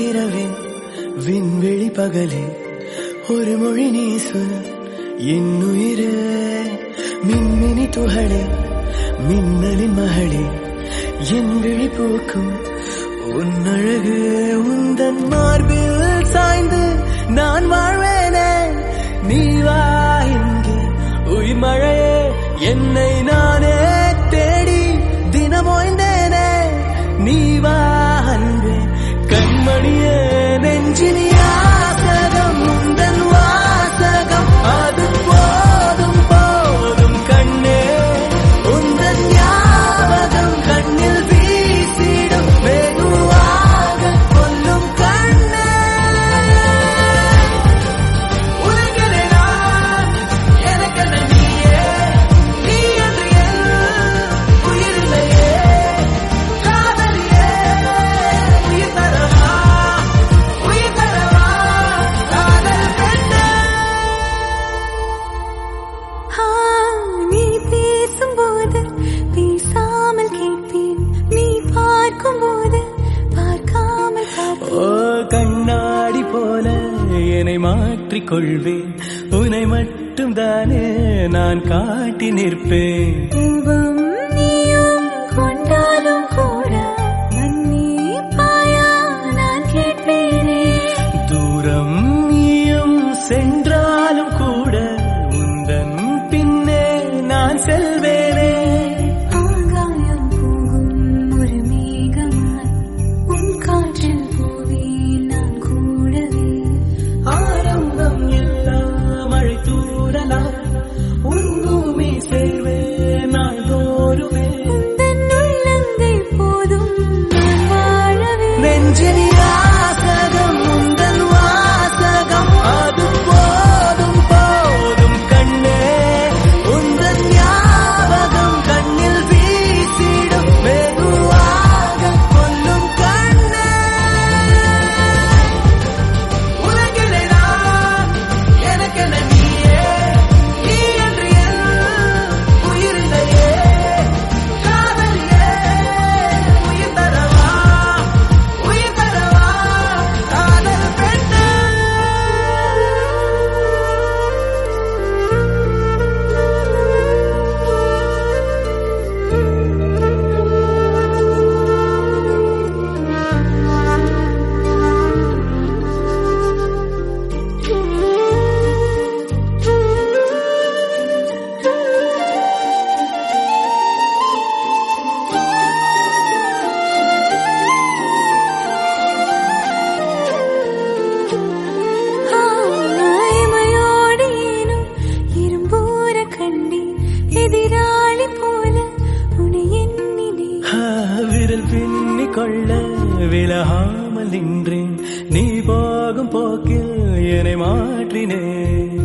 இரவின் விண்வெளி பகலே ஒரு மொழி நீ சொல் என் உயிரே மின்மினி துகளே மின்னலின் மகளே என் விழி பூக்கும் உன் அழகு உந்தன் மார்பில் சாய்ந்து நான் வாழ்வேனே நீ வா இங்கே உயிர் மழையே என்னை நானே தேடி தினமோய்ந்தேனே நீ வா அன்பே கண்மணியே நெஞ்சினி ஆசகம் உந்தன் வாசகம் அது போதும் போதும் கண்ணே உந்தன் ஞாபகம் கண்ணில் வீசிடும் வெகுவாக கொல்லும் கண்ணே உனக்கென நான் எனக்கென நீயே நீ என்று என் உயிரில்லையே காதலியே உயிர் தரவா உயிர் தரவா காதல் பெண்ணே ஆ, நீ பேசும்போது பேசாமல் கேட்பேன் நீ பார்க்கும்போது பார்க்காமல் பார்ப்பேன் ஓ கண்ணாடி போல என்னை மாற்றிக் கொள்வேன் உன்னை மட்டும் தானே நான் காட்டி நிற்பேன் தெய்வம் நீயும் கொண்டாலும் கூட மன்னிப்பாயா நான் கேட்பேனே தூரம் நீயும் சென்றாலும் கூட உந்தன் பின்னே நான் செல்வேனே ஆகாயம் போகும் ஒரு மேகமாய் உன் காற்றில் போவேன் நான் கூடவே ஆரம்பம் எல்லாம் மழை தூரலாம் உன் பூமி சேர்வே நான் தோறுவே உந்தன் உள்ளங்கை போதும் நான் வாழவே நெஞ்சினி ஆசகம் உந்தன் வாசகம் அது போதும் போதும் கண்ணே உந்தன் ஞாபகம் கண்ணில் வீசிடும் வெகுவாக கொல்லும் கண்ணே உனக்கென நான் எனக்கென நீயே நீ என்று என் உயிரில்லையே காதலியே உயிர் தரவா உயிர் தரவா காதல் பெண்ணே ஆய்மையோடு ஏனும் இரும்பூர கண்டேன் எதிராளி போல உன்னை எண்ணினேன் ஆ, விரல் பின்னி கொள்ள விலகாமல் நின்றேன் நீ போகும் போக்கில் என்னை மாற்றினேன்